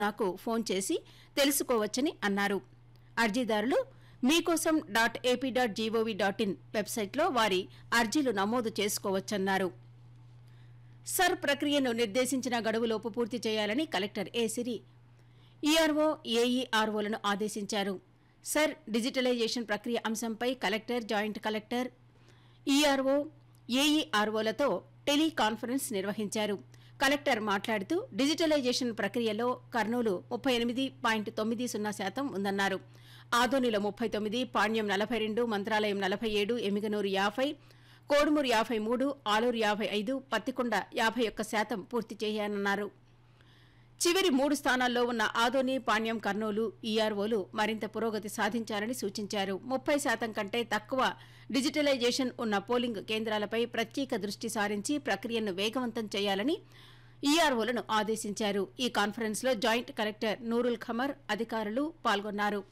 నాకు ఫోన్ చేసి తెలుసుకోవచ్చని అన్నారు అర్జీదారులు మీకోసం dot AP dot GOV dot in వెబ్సైట్లో వారి అర్జీలు నమోదు చేసుకోవచ్చన్నారు సర్ ప్రక్రియను నిర్దేశించిన గడువులోపు పూర్తి చేయాలని కలెక్టర్ ఏ సిరి ఈఆర్ఓ ఏఈఆర్ఓలను ఆదేశించారు సర్ డిజిటలైజేషన్ ప్రక్రియ అంశంపై కలెక్టర్ జాయింట్ కలెక్టర్ ఈఆర్ఓ ఏఈఆర్ఓలతో టెలికాన్ఫరెన్స్ నిర్వహించారు కలెక్టర్ మాట్లాడుతూ డిజిటలైజేషన్ ప్రక్రియలో కర్నూలు ముప్పై ఎనిమిది పాయింట్ తొమ్మిది సున్నా శాతం ఉందన్నారు ఆదోనిలో ముప్పై తొమ్మిది పాణ్యం నలభై రెండు మంత్రాలయం నలభై ఏడు ఎమిగనూరు యాభై కోడుమూరు యాభై మూడు ఆలూరు యాభై ఐదు పత్తికొండ యాభై ఒక్క శాతం పూర్తి చేయాలన్నారు చివరి మూడు స్థానాల్లో ఉన్న ఆదోని పాణ్యం కర్నూలు ఈఆర్ఓలు మరింత పురోగతి సాధించాలని సూచించారు ముప్పై శాతం కంటే తక్కువ డిజిటలైజేషన్ ఉన్న పోలింగ్ కేంద్రాలపై ప్రత్యేక దృష్టి సారించి ప్రక్రియను వేగవంతం చేయాలని ఈఆర్ఓలను ఆదేశించారు ఈ కాన్ఫరెన్స్లో జాయింట్ కలెక్టర్ నూరుల్ ఖమర్ అధికారులు పాల్గొన్నారు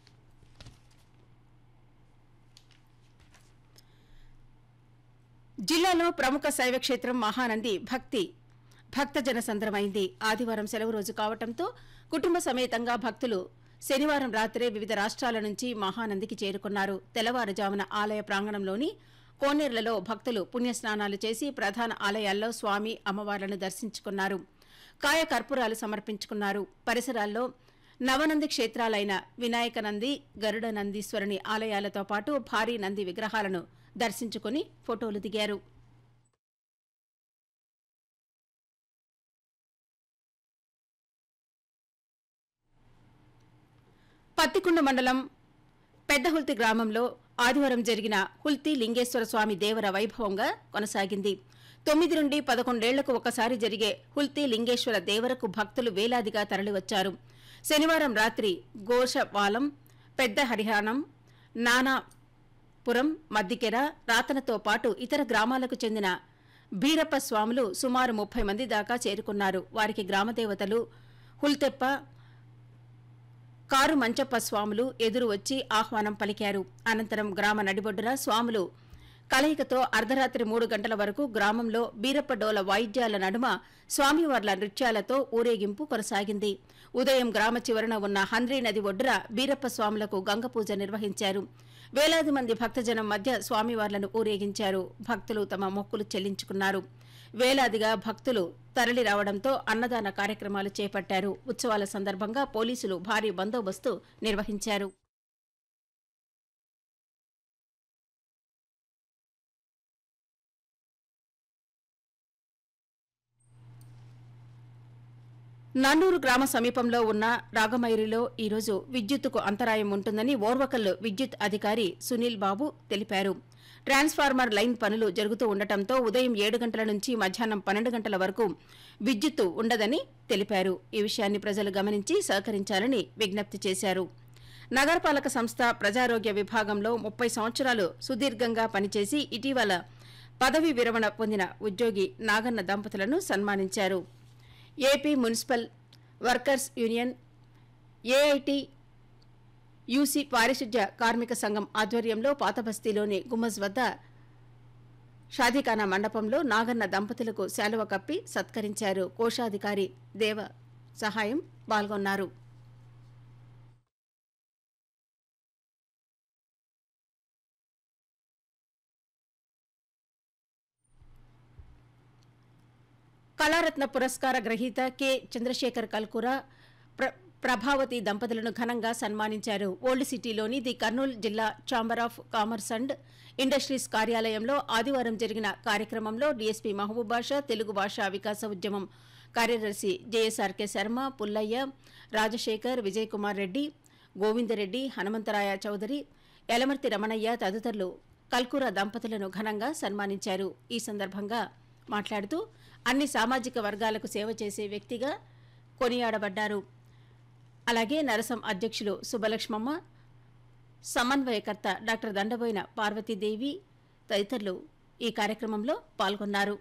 జిల్లాలో ప్రముఖ శైవ క్షేత్రం మహానంది భక్తి భక్తజన సంద్రమైంది ఆదివారం సెలవు రోజు కావటంతో కుటుంబ సమేతంగా భక్తులు శనివారం రాత్రే వివిధ రాష్ట్రాల నుంచి మహానందికి చేరుకున్నారు తెల్లవారుజామున ఆలయ ప్రాంగణంలోని కోనేర్లలో భక్తులు పుణ్యస్నానాలు చేసి ప్రధాన ఆలయాల్లో స్వామి అమ్మవార్లను దర్శించుకున్నారు కాయ కర్పూరాలు సమర్పించుకున్నారు పరిసరాల్లో నవనంది క్షేత్రాలైన వినాయక నంది గరుడ నందీశ్వరుని ఆలయాలతో పాటు భారీ నంది విగ్రహాలను దర్శించుకుని ఫోటోలు దిగారు పత్తికుండ మండలం పెద్దహుల్తి గ్రామంలో ఆదివారం జరిగిన హుల్తి లింగేశ్వర స్వామి దేవర వైభవంగా కొనసాగింది తొమ్మిది నుండి పదకొండేళ్లకు ఒకసారి జరిగే హుల్తి లింగేశ్వర దేవరకు భక్తులు వేలాదిగా తరలివచ్చారు శనివారం రాత్రి ఘోషవాలం పెద్ద హరిహానం నానాపురం మద్దికెర రాతనతో పాటు ఇతర గ్రామాలకు చెందిన బీరప్ప స్వాములు సుమారు ముప్పై మంది దాకా చేరుకున్నారు వారికి గ్రామదేవతలు హుల్తెప్ప కారు మంచప్ప స్వాములు ఎదురు వచ్చి ఆహ్వానం పలికారు అనంతరం గ్రామ నడిబొడ్డున స్వాములు కలయికతో అర్ధరాత్రి మూడు గంటల వరకు గ్రామంలో బీరప్ప డోల వాయిద్యాల నడుమ స్వామివార్ల నృత్యాలతో ఊరేగింపు కొనసాగింది ఉదయం గ్రామ చివరన ఉన్న హంద్రీ నది ఒడ్డున బీరప్ప స్వాములకు గంగపూజ నిర్వహించారు వేలాది మంది భక్తజనం మధ్య స్వామివార్లను ఊరేగించారు భక్తులు తమ మొక్కులు చెల్లించుకున్నారు వేలాదిగా భక్తులు తరలి రావడంతో అన్నదాన కార్యక్రమాలు చేపట్టారు ఉత్సవాల సందర్భంగా పోలీసులు భారీ బందోబస్తు నిర్వహించారు నన్నూరు గ్రామ సమీపంలో ఉన్న రాగమైరిలో ఈరోజు విద్యుత్తుకు అంతరాయం ఉంటుందని ఓర్వకల్ విద్యుత్ అధికారి సునీల్ బాబు తెలిపారు ట్రాన్స్ఫార్మర్ లైన్ పనులు జరుగుతూ ఉండటంతో ఉదయం ఏడు గంటల నుంచి మధ్యాహ్నం పన్నెండు గంటల వరకు విద్యుత్తు ఉండదని తెలిపారు ఈ విషయాన్ని ప్రజలు గమనించి సహకరించాలని విజ్ఞప్తి చేశారు నగరపాలక సంస్థ ప్రజారోగ్య విభాగంలో ముప్పై సంవత్సరాలు సుదీర్ఘంగా పనిచేసి ఇటీవల పదవీ విరమణ పొందిన ఉద్యోగి నాగన్న దంపతులను సన్మానించారు AP municipal workers union AITUC పారిశుధ్య కార్మిక సంఘం ఆధ్వర్యంలో పాతబస్తీలోని గుమ్మజ్ వద్ద షాదీఖానా మండపంలో నాగన్న దంపతులకు శాలువ కప్పి సత్కరించారు కోశాధికారి దేవ సహాయం పాల్గొన్నారు కళారత్న పురస్కార గ్రహీత కె చంద్రశేఖర్ కల్కురా ప్ర ప్రభావతి దంపతులను ఘనంగా సన్మానించారు ఓల్డ్ సిటీలోని ది కర్నూలు జిల్లా chamber of commerce and industries కార్యాలయంలో ఆదివారం జరిగిన కార్యక్రమంలో డీఎస్పీ మహబూబ్ బాషా తెలుగు భాషా వికాస ఉద్యమం కార్యదర్శి జేఎస్ఆర్కే శర్మ పుల్లయ్య రాజశేఖర్ విజయ్ కుమార్ రెడ్డి గోవిందరెడ్డి హనుమంతరాయ చౌదరి యలమర్తి రమణయ్య తదితరులు కల్కూర దంపతులను ఘనంగా సన్మానించారు ఈ సందర్భంగా మాట్లాడుతూ అన్ని సామాజిక వర్గాలకు సేవ చేసే వ్యక్తిగా కొనియాడబడ్డారు అలాగే నరసం అధ్యక్షులు సుబ్బలక్ష్మమ్మ సమన్వయకర్త డాక్టర్ దండబోయిన పార్వతీదేవి తదితరులు ఈ కార్యక్రమంలో పాల్గొన్నారు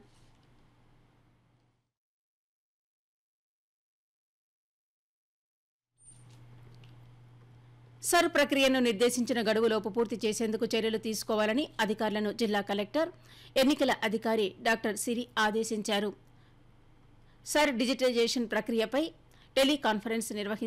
సర్ ప్రక్రియను నిర్దేశించిన గడువులోపు పూర్తి చేసేందుకు చర్యలు తీసుకోవాలని అధికారులను జిల్లా కలెక్టర్ ఎన్నికల అధికారి డాక్టర్ సిరి ఆదేశించారు సర్ డిజిటలైజేషన్ ప్రక్రియపై టెలికాన్ఫరెన్స్ నిర్వహించారు